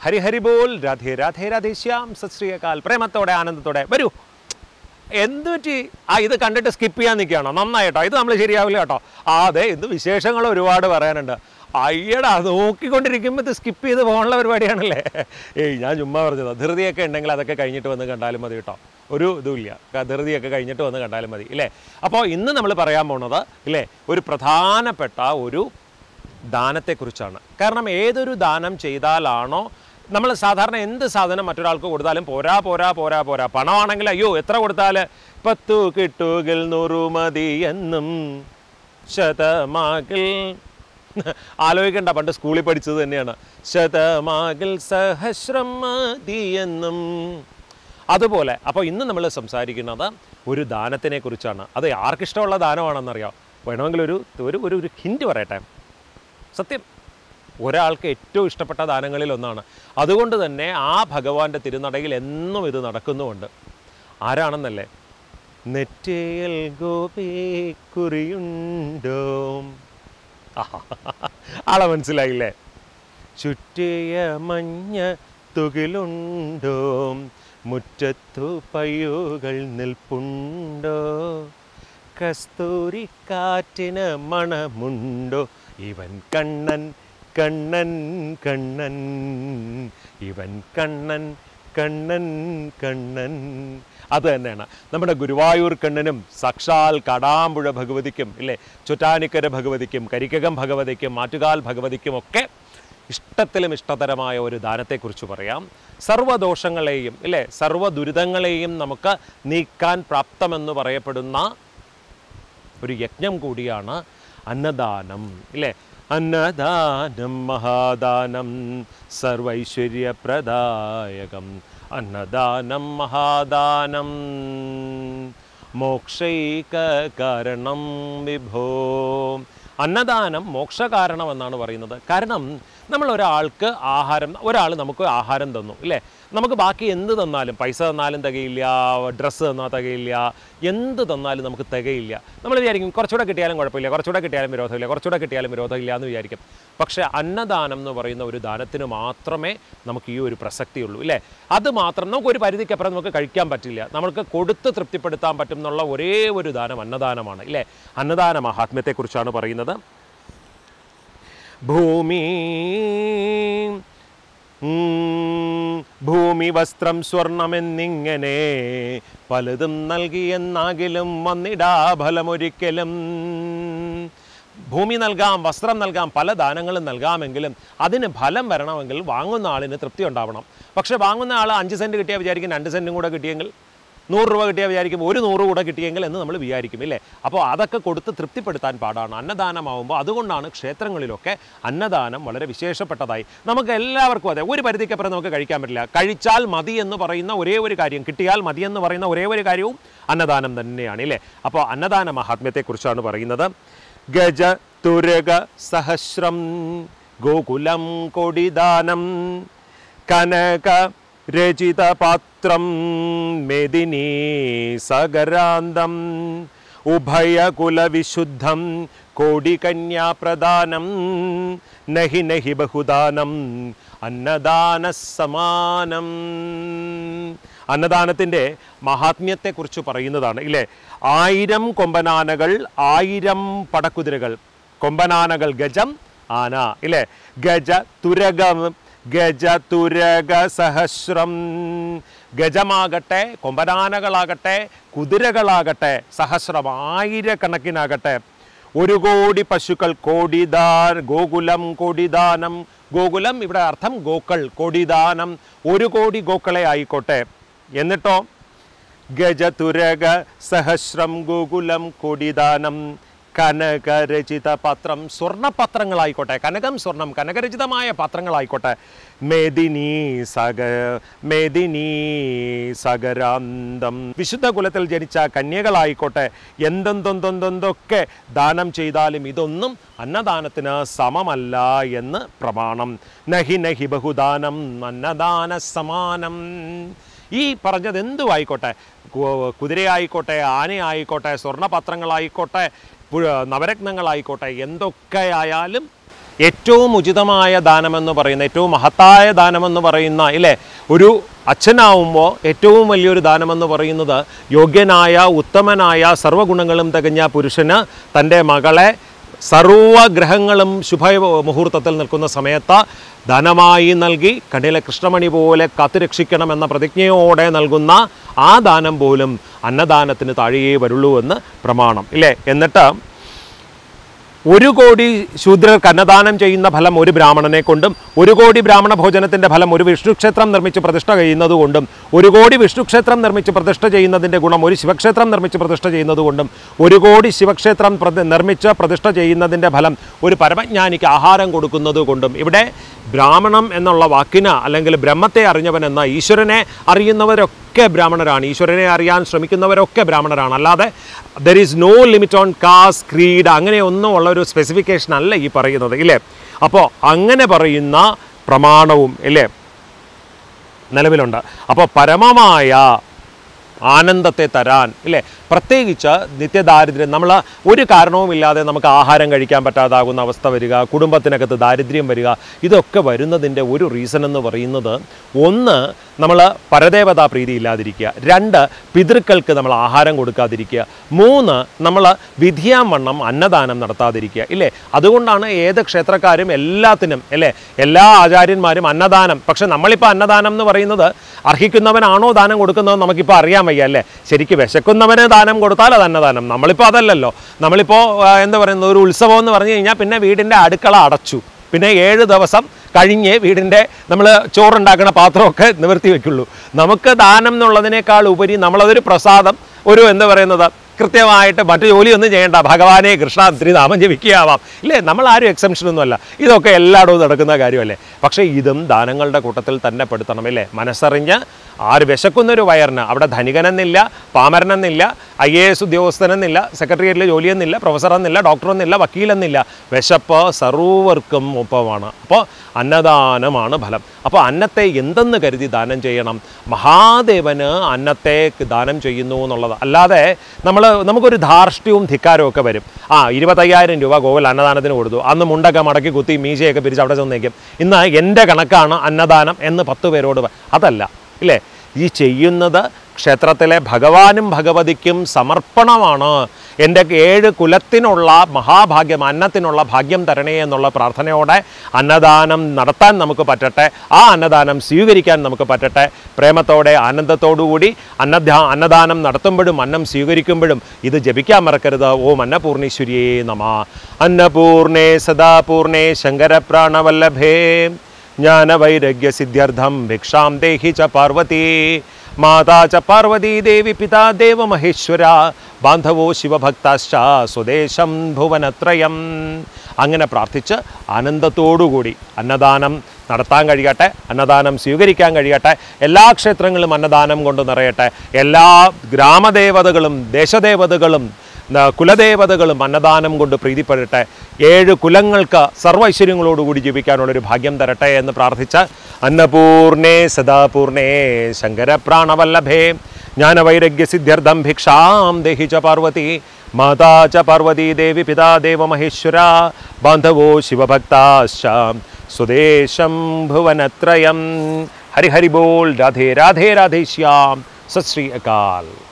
ഹരിഹരി ബോൽ രാധേ രാധേ രാധേശ്യാം സത് ശ്രീ അകാൽ പ്രേമത്തോടെ ആനന്ദത്തോടെ വരൂ എന്ത് പറ്റി ആ ഇത് കണ്ടിട്ട് സ്കിപ്പ് ചെയ്യാൻ നിൽക്കുകയാണോ നന്നായിട്ടോ ഇത് നമ്മൾ ശരിയാവില്ല കേട്ടോ ആ അതെ ഇത് വിശേഷങ്ങൾ ഒരുപാട് പറയാനുണ്ട് അയ്യടാ നോക്കിക്കൊണ്ടിരിക്കുമ്പോൾ ഇത് സ്കിപ്പ് ചെയ്ത് പോകാനുള്ള പരിപാടിയാണല്ലേ ഏയ് ഞാൻ ചുമ്മാ പറഞ്ഞത് ധൃതിയൊക്കെ ഉണ്ടെങ്കിൽ അതൊക്കെ കഴിഞ്ഞിട്ട് വന്ന് കണ്ടാലും മതി കേട്ടോ ഒരു ഇതുമില്ല ക- ധൃതിയൊക്കെ കഴിഞ്ഞിട്ട് വന്ന് കണ്ടാലും മതി ഇല്ലേ അപ്പോൾ ഇന്ന് നമ്മൾ പറയാൻ പോണത് ഇല്ലേ ഒരു പ്രധാനപ്പെട്ട ഒരു ദാനത്തെക്കുറിച്ചാണ് കാരണം ഏതൊരു ദാനം ചെയ്താലാണോ നമ്മൾ സാധാരണ എന്ത് സാധനം മറ്റൊരാൾക്ക് കൊടുത്താലും പോരാ പോരാ പോരാ പോരാ പണമാണെങ്കിൽ അയ്യോ എത്ര കൊടുത്താൽ പത്തു കിട്ടുകിൽ നൂറു മതി എന്നും ശതമാകിൽ ആലോചിക്കണ്ട പണ്ട് സ്കൂളിൽ പഠിച്ചത് തന്നെയാണ് ശതമാകിൽ സഹസ്രം മതി എന്നും അതുപോലെ അപ്പോൾ ഇന്ന് നമ്മൾ സംസാരിക്കുന്നത് ഒരു ദാനത്തിനെ കുറിച്ചാണ് അത് ആർക്കിഷ്ടമുള്ള ദാനമാണെന്നറിയാം വേണമെങ്കിൽ ഒരു ഒരു ഒരു ഒരു ഹിൻറ്റ് പറയട്ടെ സത്യം ഒരാൾക്ക് ഏറ്റവും ഇഷ്ടപ്പെട്ട ദാനങ്ങളിൽ ഒന്നാണ് അതുകൊണ്ട് തന്നെ ആ ഭഗവാന്റെ തിരുനടയിൽ എന്നും ഇത് നടക്കുന്നുമുണ്ട് ആരാണെന്നല്ലേ നെറ്റയിൽ ഗോപി കുറിയുണ്ടോ ആഹാ. ആളെ മനസ്സിലായില്ലേ ചുറ്റിയ മഞ്ഞ തുകിലുണ്ടോ മുറ്റത്തു പയ്യുകൾ നിൽപ്പുണ്ടോ കസ്തൂരി കാറ്റിന് മണമുണ്ടോ ഇവൻ കണ്ണൻ കണ്ണൻ കണ്ണൻ ഇവൻ കണ്ണൻ കണ്ണൻ കണ്ണൻ അത് തന്നെയാണ് നമ്മുടെ ഗുരുവായൂർ കണ്ണനും സാക്ഷാൽ കടാമ്പുഴ ഭഗവതിക്കും ഇല്ലേ ചുറ്റാനിക്കര ഭഗവതിക്കും കരിക്കകം ഭഗവതിക്കും മാറ്റുകാൽ ഭഗവതിക്കും ഒക്കെ ഇഷ്ടത്തിലും ഇഷ്ടതരമായ ഒരു ദാനത്തെക്കുറിച്ച് പറയാം സർവ്വദോഷങ്ങളെയും ഇല്ലേ സർവ്വ ദുരിതങ്ങളെയും നമുക്ക് നീക്കാൻ പ്രാപ്തമെന്ന് പറയപ്പെടുന്ന ഒരു യജ്ഞം കൂടിയാണ് അന്നദാനം ഇല്ലേ അന്നദാനം മഹാദാനം സർവൈശ്വര്യപ്രദായകം അന്നദാനം മഹാദാനം മോക്ഷൈക കാരണം വിഭോ അന്നദാനം മോക്ഷകാരണം എന്നാണ് പറയുന്നത് കാരണം നമ്മൾ ഒരാൾക്ക് ആഹാരം ഒരാൾ നമുക്ക് ആഹാരം തന്നു ഇല്ലേ നമുക്ക് ബാക്കി എന്ത് തന്നാലും പൈസ തന്നാലും തികയില്ല ഡ്രസ്സ് തന്നാൽ തികയില്ല എന്ത് തന്നാലും നമുക്ക് തികയില്ല നമ്മൾ വിചാരിക്കും കുറച്ചുകൂടെ കിട്ടിയാലും കുഴപ്പമില്ല കുറച്ചുകൂടെ കിട്ടിയാലും വിരോധമില്ല കുറച്ചുകൂടെ കിട്ടിയാലും വിരോധമില്ല എന്ന് വിചാരിക്കും പക്ഷേ അന്നദാനം എന്ന് പറയുന്ന ഒരു ദാനത്തിന് മാത്രമേ നമുക്ക് ഈ ഒരു പ്രസക്തിയുള്ളൂ ഇല്ലേ അത് മാത്രം നമുക്ക് ഒരു പരിധിക്കപ്പുറം നമുക്ക് കഴിക്കാൻ പറ്റില്ല നമുക്ക് കൊടുത്ത് തൃപ്തിപ്പെടുത്താൻ പറ്റും എന്നുള്ള ഒരേ ഒരു ദാനം അന്നദാനമാണ് ഇല്ലേ അന്നദാന മഹാത്മ്യത്തെക്കുറിച്ചാണ് പറയുന്നത് ഭൂമി ഉം, ഭൂമി വസ്ത്രം സ്വർണമെന്നിങ്ങനെ പലതും നൽകിയെന്നാകിലും വന്നിടാ ഫലമൊരിക്കലും ഭൂമി നൽകാം വസ്ത്രം നൽകാം പല ദാനങ്ങളും നൽകാമെങ്കിലും അതിന് ഫലം വരണമെങ്കിൽ വാങ്ങുന്ന ആളിന് തൃപ്തി ഉണ്ടാവണം പക്ഷേ വാങ്ങുന്ന ആൾ അഞ്ച് സെൻറ്റ് കിട്ടിയാൽ വിചാരിക്കും രണ്ട് സെൻറ്റും കൂടെ കിട്ടിയെങ്കിൽ നൂറ് രൂപ കിട്ടിയാൽ വിചാരിക്കും ഒരു നൂറ് കൂടെ കിട്ടിയെങ്കിൽ എന്ന് നമ്മൾ വിചാരിക്കും ഇല്ലേ അപ്പോൾ അതൊക്കെ കൊടുത്ത് തൃപ്തിപ്പെടുത്താൻ പാടാണ് അന്നദാനമാവുമ്പോൾ അതുകൊണ്ടാണ് ക്ഷേത്രങ്ങളിലൊക്കെ അന്നദാനം വളരെ വിശേഷപ്പെട്ടതായി നമുക്ക് എല്ലാവർക്കും അതെ ഒരു പരിധിക്കപ്പുറം നമുക്ക് കഴിക്കാൻ പറ്റില്ല കഴിച്ചാൽ മതി എന്ന് പറയുന്ന ഒരേ ഒരു കാര്യം കിട്ടിയാൽ മതി എന്ന് പറയുന്ന ഒരേ ഒരു കാര്യവും അന്നദാനം തന്നെയാണ് ഇല്ലേ അപ്പോൾ അന്നദാന മഹാത്മ്യത്തെക്കുറിച്ചാണ് പറയുന്നത് ഗജ തുരക സഹസ്രം ഗോകുലം കൊടിദാനം കനക രചിതപാത്രം മെദിനീ സഗരാന്തം ഉഭയകുലവിശുദ്ധം കോടികന്യാപ്രദാനം നഹി നഹി ബഹുദാനം അന്നദാന സമാനം അന്നദാനത്തിൻ്റെ മഹാത്മ്യത്തെക്കുറിച്ച് പറയുന്നതാണ് ഇല്ലേ ആയിരം കൊമ്പനാനകൾ ആയിരം പടക്കുതിരകൾ കൊമ്പനാനകൾ ഗജം ആന ഇല്ലേ ഗജ തുരകം ഗജ തുരക സഹസ്രം ഗജമാകട്ടെ കൊമ്പനാനകളാകട്ടെ കുതിരകളാകട്ടെ സഹസ്രം ആയിരക്കണക്കിനാകട്ടെ ഒരു കോടി പശുക്കൾ കോടിദാൻ ഗോകുലം കോടിദാനം ഗോകുലം ഇവിടെ അർത്ഥം ഗോക്കൾ കോടിദാനം ഒരു കോടി ഗോക്കളെ ആയിക്കോട്ടെ എന്നിട്ടോ ഗജതുരക സഹസ്രം ഗോകുലം കൊടിദാനം കനകരചിത പത്രം സ്വർണ്ണപത്രങ്ങളായിക്കോട്ടെ കനകം സ്വർണം കനകരചിതമായ പാത്രങ്ങളായിക്കോട്ടെ മേദിനി സഗ മേദിനി സഗരാന്തം വിശുദ്ധ കുലത്തിൽ ജനിച്ച കന്യകളായിക്കോട്ടെ എന്തെന്തെന്തെന്തൊക്കെ ദാനം ചെയ്താലും ഇതൊന്നും അന്നദാനത്തിന് സമമല്ല എന്ന് പ്രമാണം നഹി നഹി ബഹുദാനം അന്നദാന സമാനം ഈ പറഞ്ഞത് എന്തും ആയിക്കോട്ടെ കു- കുതിരയായിക്കോട്ടെ ആനയായിക്കോട്ടെ സ്വർണ്ണപത്രങ്ങളായിക്കോട്ടെ പു- നവരത്നങ്ങളായിക്കോട്ടെ എന്തൊക്കെ ആയാലും ഏറ്റവും ഉചിതമായ ദാനമെന്ന് പറയുന്ന ഏറ്റവും മഹത്തായ ദാനമെന്ന് പറയുന്ന ഇല്ലേ ഒരു അച്ഛനാവുമ്പോൾ ഏറ്റവും വലിയൊരു ദാനമെന്ന് പറയുന്നത് യോഗ്യനായ ഉത്തമനായ സർവ്വഗുണങ്ങളും തികഞ്ഞ പുരുഷന് തൻ്റെ മകളെ സർവഗ്രഹങ്ങളും ശുഭ മുഹൂർത്തത്തിൽ നിൽക്കുന്ന സമയത്ത് ധനമായി നൽകി കണ്ണിലെ കൃഷ്ണമണി പോലെ കാത്തുരക്ഷിക്കണമെന്ന പ്രതിജ്ഞയോടെ നൽകുന്ന ആ ദാനം പോലും അന്നദാനത്തിന് താഴെയേ വരുള്ളൂ എന്ന് പ്രമാണം ഇല്ലേ എന്നിട്ട് ഒരു കോടി ശൂദ്രർക്ക് അന്നദാനം ചെയ്യുന്ന ഫലം ഒരു ബ്രാഹ്മണനെ കൊണ്ടും ഒരു കോടി ബ്രാഹ്മണ ഭോജനത്തിൻ്റെ ഫലം ഒരു വിഷ്ണുക്ഷേത്രം നിർമ്മിച്ച് പ്രതിഷ്ഠ ചെയ്യുന്നത് കൊണ്ടും ഒരു കോടി വിഷ്ണുക്ഷേത്രം നിർമ്മിച്ച് പ്രതിഷ്ഠ ചെയ്യുന്നതിൻ്റെ ഗുണം ഒരു ശിവക്ഷേത്രം നിർമ്മിച്ച് പ്രതിഷ്ഠ ചെയ്യുന്നത് കൊണ്ടും ഒരു കോടി ശിവക്ഷേത്രം പ്രതി നിർമ്മിച്ച് പ്രതിഷ്ഠ ചെയ്യുന്നതിൻ്റെ ഫലം ഒരു പരമജ്ഞാനിക്ക് ആഹാരം കൊടുക്കുന്നത് കൊണ്ടും ഇവിടെ ബ്രാഹ്മണം എന്നുള്ള വാക്കിന് അല്ലെങ്കിൽ ബ്രഹ്മത്തെ അറിഞ്ഞവൻ എന്ന ഈശ്വരനെ അറിയുന്നവരൊക്കെ ബ്രാഹ്മണരാണ് ഈശ്വരനെ അറിയാൻ ശ്രമിക്കുന്നവരൊക്കെ ബ്രാഹ്മണരാണ് അല്ലാതെ there is no limit on caste creed അങ്ങനെയൊന്നും ഉള്ള ഒരു സ്പെസിഫിക്കേഷൻ അല്ല ഈ പറയുന്നത് ഇല്ലേ അപ്പോൾ അങ്ങനെ പറയുന്ന പ്രമാണവും ഇല്ലേ നിലവിലുണ്ട് അപ്പോൾ പരമമായ ആനന്ദത്തെ തരാൻ ഇല്ലേ പ്രത്യേകിച്ച് നിത്യദാരിദ്ര്യം നമ്മൾ ഒരു കാരണവുമില്ലാതെ നമുക്ക് ആഹാരം കഴിക്കാൻ പറ്റാതാകുന്ന അവസ്ഥ വരിക കുടുംബത്തിനകത്ത് ദാരിദ്ര്യം വരിക ഇതൊക്കെ വരുന്നതിൻ്റെ ഒരു റീസൺ എന്ന് പറയുന്നത് ഒന്ന് നമ്മൾ പരദേവതാ പ്രീതി ഇല്ലാതിരിക്കുക രണ്ട് പിതൃക്കൾക്ക് നമ്മൾ ആഹാരം കൊടുക്കാതിരിക്കുക മൂന്ന് നമ്മൾ വിധിയാവണ്ണം അന്നദാനം നടത്താതിരിക്കുക ഇല്ലേ അതുകൊണ്ടാണ് ഏത് ക്ഷേത്രക്കാരും എല്ലാത്തിനും അല്ലേ എല്ലാ ആചാര്യന്മാരും അന്നദാനം പക്ഷെ നമ്മളിപ്പോൾ അന്നദാനം എന്ന് പറയുന്നത് അർഹിക്കുന്നവനാണോ ദാനം കൊടുക്കുന്നത് നമുക്കിപ്പോൾ അറിയാൻ വയ്യ അല്ലേ ശരിക്കും വിശക്കുന്നവന് ദാനം കൊടുത്താൽ അത് അന്നദാനം നമ്മളിപ്പോൾ അതല്ലല്ലോ നമ്മളിപ്പോൾ ആ, എന്താ പറയുന്നത് ഒരു ഉത്സവം എന്ന് പറഞ്ഞു കഴിഞ്ഞാൽ പിന്നെ വീടിൻ്റെ അടുക്കള അടച്ചു പിന്നെ ഏഴ് ദിവസം കഴിഞ്ഞ് വീടിൻ്റെ നമ്മൾ ചോറുണ്ടാക്കുന്ന പാത്രമൊക്കെ നിവർത്തി വെക്കുള്ളൂ നമുക്ക് ദാനം എന്നുള്ളതിനേക്കാൾ ഉപരി നമ്മളതൊരു പ്രസാദം ഒരു എന്താ പറയുന്നത് കൃത്യമായിട്ട് മറ്റു ജോലിയൊന്നും ചെയ്യേണ്ട ഭഗവാനെ കൃഷ്ണ നാമം ജപിക്കാവാം ഇല്ലേ നമ്മൾ ആരും എക്സംഷൻ ഒന്നുമല്ല ഇതൊക്കെ എല്ലായിടവും നടക്കുന്ന കാര്യമല്ലേ പക്ഷേ ഇതും ദാനങ്ങളുടെ കൂട്ടത്തിൽ തന്നെ പെടുത്തണം ഇല്ലേ മനസ്സറിഞ്ഞ് ആര് വിശക്കുന്നൊരു വയറിന് അവിടെ ധനികനെന്നില്ല പാമരനെന്നില്ല ഐ എ എസ് ഉദ്യോഗസ്ഥനെന്നില്ല സെക്രട്ടേറിയറ്റിൽ ജോലിയെന്നില്ല പ്രൊഫസറെന്നില്ല ഡോക്ടറെന്നില്ല വക്കീലെന്നില്ല വിശപ്പ് സർവർക്കും ഒപ്പമാണ് അപ്പോൾ അന്നദാനമാണ് ഫലം അപ്പോൾ അന്നത്തെ എന്തെന്ന് കരുതി ദാനം ചെയ്യണം മഹാദേവന് അന്നത്തെ ദാനം ചെയ്യുന്നു എന്നുള്ളത് അല്ലാതെ നമ്മൾ നമുക്കൊരു ധാർഷ്ട്യവും ധിക്കാരവും ഒക്കെ വരും ആ ഇരുപത്തയ്യായിരം രൂപ ഗോകുൽ അന്നദാനത്തിന് കൊടുത്തു അന്ന് മുണ്ടൊക്കെ മടക്കി കുത്തി മീശയൊക്കെ പിരിച്ച് അവിടെ ചെന്നേക്കും ഇന്ന് എൻ്റെ കണക്കാണ് അന്നദാനം എന്ന് പത്ത് പേരോട് പ- അതല്ല ഇല്ലേ ഈ ചെയ്യുന്നത് ക്ഷേത്രത്തിലെ ഭഗവാനും ഭഗവതിക്കും സമർപ്പണമാണ് എൻ്റെ ഏഴ് കുലത്തിനുള്ള മഹാഭാഗ്യം അന്നത്തിനുള്ള ഭാഗ്യം തരണേ എന്നുള്ള പ്രാർത്ഥനയോടെ അന്നദാനം നടത്താൻ നമുക്ക് പറ്റട്ടെ ആ അന്നദാനം സ്വീകരിക്കാൻ നമുക്ക് പറ്റട്ടെ പ്രേമത്തോടെ ആനന്ദത്തോടുകൂടി അന്നദാ അന്നദാനം നടത്തുമ്പോഴും അന്നം സ്വീകരിക്കുമ്പോഴും ഇത് ജപിക്കാൻ മറക്കരുത് ഓം അന്നപൂർണേശ്വരിയേ നമ അന്നപൂർണേ സദാപൂർണേ ശങ്കരപ്രാണവല്ലഭേ ജ്ഞാനവൈരഗ്യസിദ്ധ്യർത്ഥം ഭിക്ഷാം ദേഹി ച പാർവതി മാതാ ച പാർവതി ദേവി പിതാ ദേവമഹേശ്വര ബാന്ധവോ ശിവഭക്താശ്ച സ്വദേശം ഭുവനത്രയം അങ്ങനെ പ്രാർത്ഥിച്ച് ആനന്ദത്തോടുകൂടി അന്നദാനം നടത്താൻ കഴിയട്ടെ അന്നദാനം സ്വീകരിക്കാൻ കഴിയട്ടെ എല്ലാ ക്ഷേത്രങ്ങളും അന്നദാനം കൊണ്ട് നിറയട്ടെ എല്ലാ ഗ്രാമദേവതകളും ദേശദേവതകളും ന- കുലദേവതകളും അന്നദാനം കൊണ്ട് പ്രീതിപ്പെടട്ടെ ഏഴ് കുലങ്ങൾക്ക് സർവ്വ ഐശ്വര്യങ്ങളോടുകൂടി ജീവിക്കാനുള്ളൊരു ഭാഗ്യം തരട്ടെ എന്ന് പ്രാർത്ഥിച്ച് അന്നപൂർണേ സദാപൂർണേ ശങ്കരപ്രാണവല്ലഭേ ജ്ഞാനവൈരഗ്യസിദ്ധ്യർത്ഥം ഭിക്ഷാം ദേഹി ച പാർവതി മാതാ ച പാർവതി ദേവി പിതാ ദേവമഹേശ്വര ബാന്ധവോ ശിവഭക്താശ്ച സ്വദേശം ഭുവനത്രയം ഹരി ഹരി ബോൾ രാധേ രാധേ രാധേ ശ്യാം സത് ശ്രീ അകാൽ